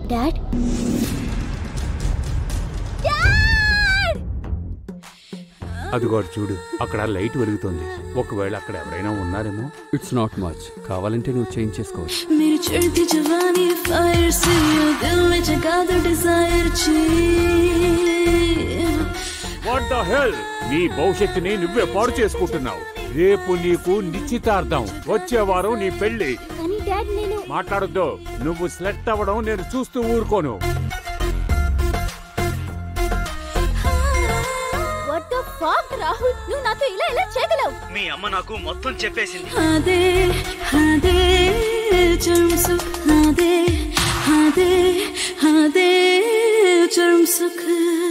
dad అదిగో అటు చూడు అక్కడ లైట్ వెలుగుతోంది ఒకవేళ అక్కడ ఎవరైనా ఉన్నారేమో ఇట్స్ నాట్ మచ్ కావాలంటే నువ్వు చేంజ్ చేసుకోవచ్చు मेरी चढ़ती जवानी फायर से ये दिल में जगा दो डिजायर चाहिए వాట్ ద హెల్ నీ భవిష్యత్తుని నువ్వే పాడు చేసుకుంటున్నావు రేపు నీకు నిశ్చితార్థం వచ్చే వారం నీ పెళ్లి కానీ డాడ్ నేను మాట్లాడొద్దు నువ్వు సెలెక్ట్ అవ్వడం నేను చూస్తూ ఊరుకోను వాట్ ద ఫాక్ రాహుల్ నువ్వు నాతో ఇలా ఇలా చేయగలవు మీ అమ్మ నాకు మొత్తం చెప్పేసింది हादे हादे चरम सुख हादे हादे हादे चरम सुख